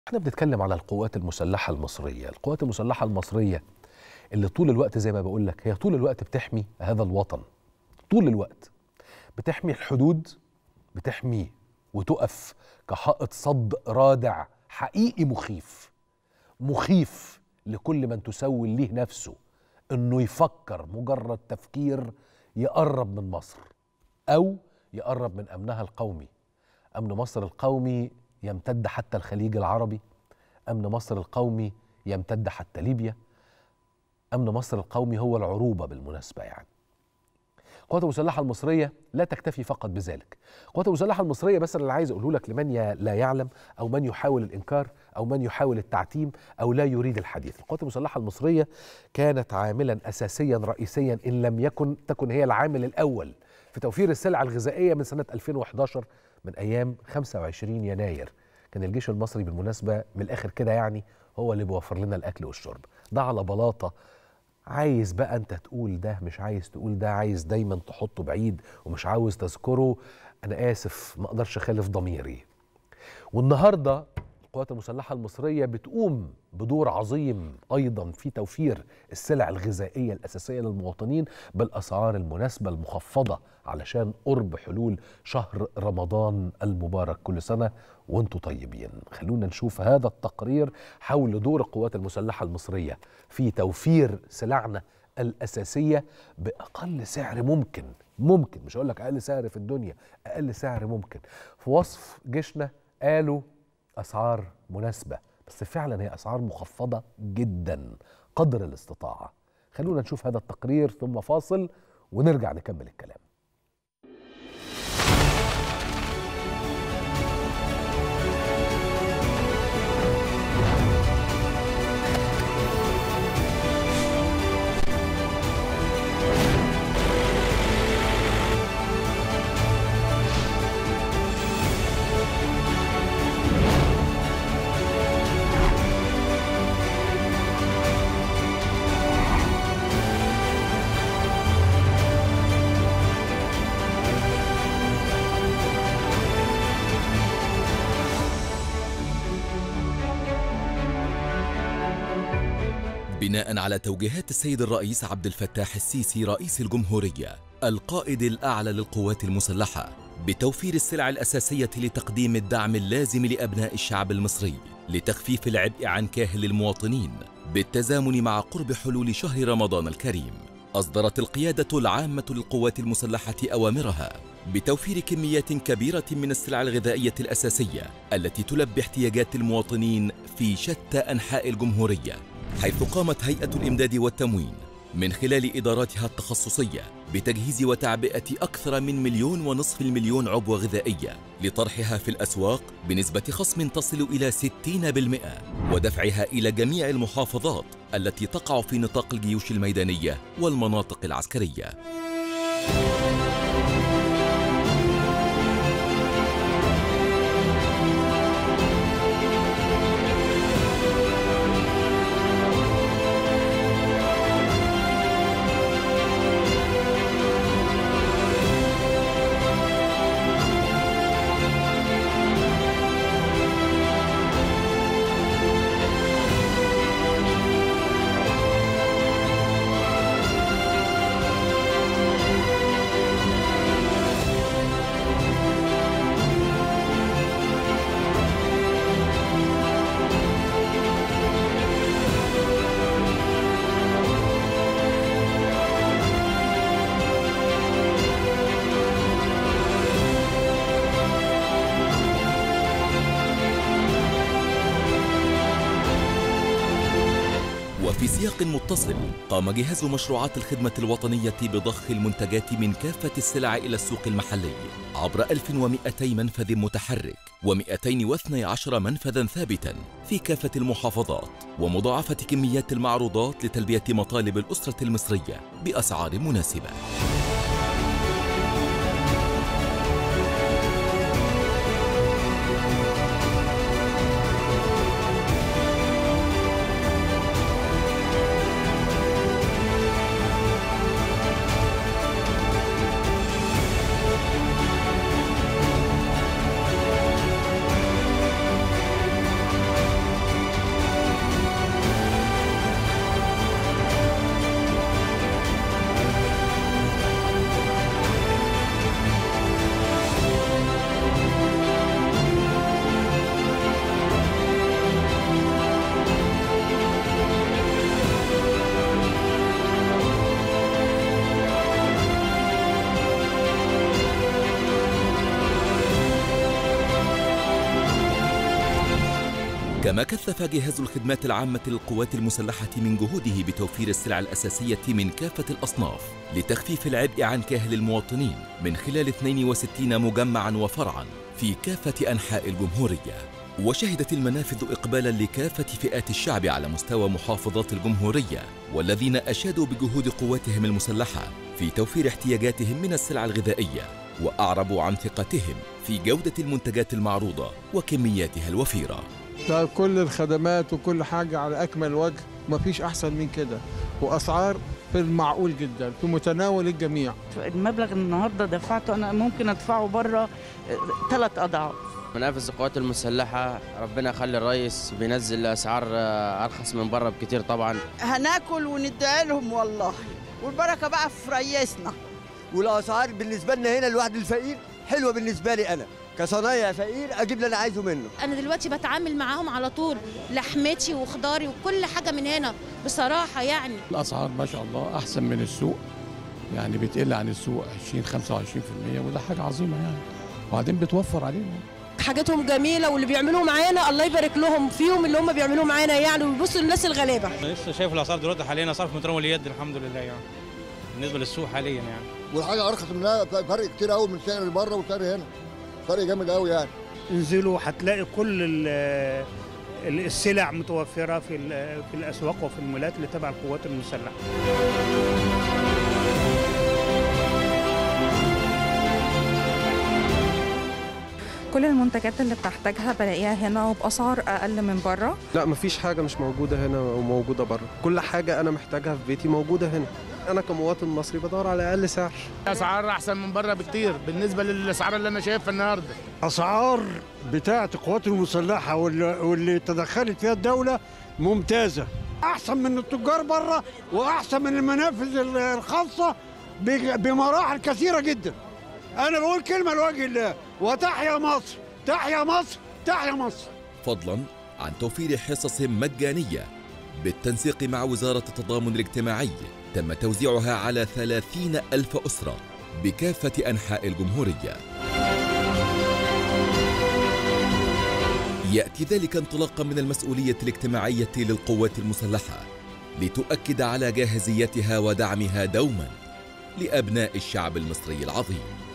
احنا بنتكلم على القوات المسلحة المصرية القوات المسلحة المصرية اللي طول الوقت زي ما بقول لك هي طول الوقت بتحمي هذا الوطن طول الوقت بتحمي الحدود بتحمي وتقف كحائط صد رادع حقيقي مخيف مخيف لكل من تسول ليه نفسه انه يفكر مجرد تفكير يقرب من مصر او يقرب من امنها القومي امن مصر القومي يمتد حتى الخليج العربي امن مصر القومي يمتد حتى ليبيا امن مصر القومي هو العروبه بالمناسبه يعني القوات المسلحه المصريه لا تكتفي فقط بذلك القوات المسلحه المصريه بس اللي عايز اقوله لك لمن ي- لا يعلم او من يحاول الانكار او من يحاول التعتيم او لا يريد الحديث القوات المسلحه المصريه كانت عاملا اساسيا رئيسيا ان لم يكن تكن هي العامل الاول في توفير السلع الغذائيه من سنه 2011 من ايام 25 يناير كان الجيش المصري بالمناسبه من الاخر كده يعني هو اللي بيوفر لنا الاكل والشرب ده على بلاطه عايز بقى انت تقول ده مش عايز تقول ده عايز دايما تحطه بعيد ومش عاوز تذكره انا اسف ما اقدرش اخالف ضميري والنهارده القوات المسلحه المصريه بتقوم بدور عظيم ايضا في توفير السلع الغذائيه الاساسيه للمواطنين بالاسعار المناسبه المخفضه علشان قرب حلول شهر رمضان المبارك كل سنه وانتم طيبين خلونا نشوف هذا التقرير حول دور القوات المسلحه المصريه في توفير سلعنا الاساسيه باقل سعر ممكن ممكن مش هقول لك اقل سعر في الدنيا اقل سعر ممكن في وصف جيشنا قالوا اسعار مناسبه بس فعلا هي اسعار مخفضه جدا قدر الاستطاعه خلونا نشوف هذا التقرير ثم فاصل ونرجع نكمل الكلام بناء على توجيهات السيد الرئيس عبد الفتاح السيسي رئيس الجمهورية القائد الأعلى للقوات المسلحة بتوفير السلع الأساسية لتقديم الدعم اللازم لأبناء الشعب المصري لتخفيف العبء عن كاهل المواطنين بالتزامن مع قرب حلول شهر رمضان الكريم أصدرت القيادة العامة للقوات المسلحة أوامرها بتوفير كميات كبيرة من السلع الغذائية الأساسية التي تلبي احتياجات المواطنين في شتى أنحاء الجمهورية حيث قامت هيئة الإمداد والتموين من خلال إداراتها التخصصية بتجهيز وتعبئة أكثر من مليون ونصف المليون عبوة غذائية لطرحها في الأسواق بنسبة خصم تصل إلى 60% ودفعها إلى جميع المحافظات التي تقع في نطاق الجيوش الميدانية والمناطق العسكرية وفي سياق متصل قام جهاز مشروعات الخدمة الوطنية بضخ المنتجات من كافة السلع إلى السوق المحلي عبر 1200 منفذ متحرك و212 منفذا ثابتا في كافة المحافظات ومضاعفة كميات المعروضات لتلبية مطالب الأسرة المصرية بأسعار مناسبة كما كثف جهاز الخدمات العامة للقوات المسلحة من جهوده بتوفير السلع الأساسية من كافة الأصناف لتخفيف العبء عن كاهل المواطنين من خلال 62 مجمعا وفرعا في كافة أنحاء الجمهورية وشهدت المنافذ إقبالا لكافة فئات الشعب على مستوى محافظات الجمهورية والذين أشادوا بجهود قواتهم المسلحة في توفير احتياجاتهم من السلع الغذائية وأعربوا عن ثقتهم في جودة المنتجات المعروضة وكمياتها الوفيرة ده كل الخدمات وكل حاجة على أكمل وجه مفيش أحسن من كده وأسعار في المعقول جدا في متناول الجميع المبلغ النهارده دفعته انا ممكن ادفعه بره ثلاث اضعاف منافذ القوات المسلحة ربنا يخلي الرئيس بينزل أسعار آه، أرخص من بره بكتير طبعا هناكل وندعي لهم والله والبركه بقى في ريسنا والاسعار بالنسبه لنا هنا الواحد الفقير حلوه بالنسبه لي انا كصنايع فقير اجيب اللي انا عايزه منه انا دلوقتي بتعامل معاهم على طول لحمتي وخضاري وكل حاجه من هنا بصراحه يعني الاسعار ما شاء الله احسن من السوق يعني بتقل عن السوق 20 25% وده حاجه عظيمه يعني وبعدين بتوفر علينا حاجاتهم جميله واللي بيعملوه معانا الله يبارك لهم فيهم اللي هم بيعملوه معانا يعني ويبصوا للناس الغلابه انا لسه شايف الاسعار دلوقتي حاليا اسعار في متناول اليد الحمد لله يعني بالنسبه للسوق حاليا يعني والحاجه ارخص منها فرق كتير قوي من سعر اللي بره وسعر هنا فرق جامد قوي يعني انزلوا هتلاقي كل ال- ال- السلع متوفره في ال- في الاسواق وفي المولات اللي تبع القوات المسلحه كل المنتجات اللي بتحتاجها بلاقيها هنا وبأسعار أقل من بره لا مفيش حاجة مش موجودة هنا وموجودة بره كل حاجة أنا محتاجها في بيتي موجودة هنا أنا كمواطن مصري بدور على أقل سعر اسعار احسن من بره بكتير بالنسبه للاسعار اللي انا شايفها النهارده اسعار بتاعه القوات المسلحه واللي, واللي تدخلت فيها الدوله ممتازه احسن من التجار بره واحسن من المنافذ ال- الخاصه بج- بمراحل كثيره جدا انا بقول كلمه لوجه الله وتحيا مصر تحيا مصر تحيا مصر فضلا عن توفير حصص مجانية بالتنسيق مع وزارة التضامن الاجتماعي تم توزيعها على ثلاثين ألف أسرة بكافة أنحاء الجمهورية يأتي ذلك انطلاقا من المسؤولية الاجتماعية للقوات المسلحة لتؤكد على جاهزيتها ودعمها دوما لأبناء الشعب المصري العظيم